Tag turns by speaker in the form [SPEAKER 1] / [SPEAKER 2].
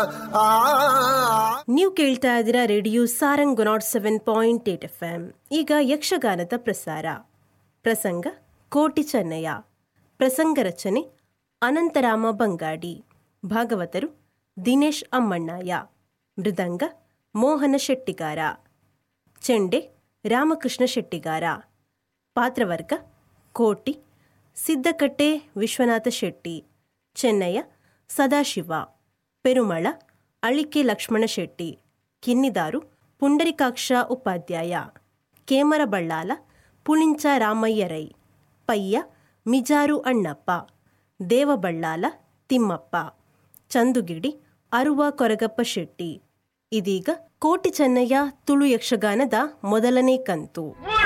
[SPEAKER 1] ನೀವು ಕೇಳ್ತಾ ಇದ್ದೀರಾ radio Sarang nought seven point eight F M ಈಗ ಯಕ್ಷಗಾನದ ಪ್ರಸಾರ ಪ್ರಸಂಗ ಕೋಟಿ ಚೆನ್ನಯ್ಯ ಪ್ರಸಂಗ ರಚನೆ ಅನಂತರಾಮ ಬಂಗಾಡಿ ಭಾಗವತರು ದಿನೇಶ್ ಅಮ್ಮಣ್ಣಯ್ಯ ಮೃದಂಗ ಮೋಹನ ಶೆಟ್ಟಿಗಾರ ಚೆಂಡೆ ರಾಮಕೃಷ್ಣ ಶೆಟ್ಟಿಗಾರ ಪಾತ್ರವರ್ಗ ಕೋಟಿ ಸಿದ್ದಕಟ್ಟೆ ವಿಶ್ವನಾಥ ಶೆಟ್ಟಿ ಚೆನ್ನಯ್ಯ ಸದಾಶಿವ ಪೆರುಮಳ ಅಳಿಕೆ ಲಕ್ಷ್ಮಣ ಶೆಟ್ಟಿ ಕಿನ್ನಿದಾರು ಪುಂಡರಿಕಾಕ್ಷ ಉಪಾಧ್ಯಾಯ ಕೇಮರ ಬಳ್ಳಾಲ ಪುಳಿಂಚ ರಾಮಯ್ಯ ರೈ ಪಯ್ಯ ಮಿಜಾರು ಅಣ್ಣಪ್ಪ ದೇವಬಳ್ಳಾಲ ತಿಮ್ಮಪ್ಪ ಚಂದುಗಿಡಿ ಅರುವ ಕೊರಗಪ್ಪ ಶೆಟ್ಟಿ ಇದೀಗ ಕೋಟಿ ಚೆನ್ನಯ್ಯ ತುಳು ಯಕ್ಷಗಾನದ ಮೊದಲನೇ ಕಂತು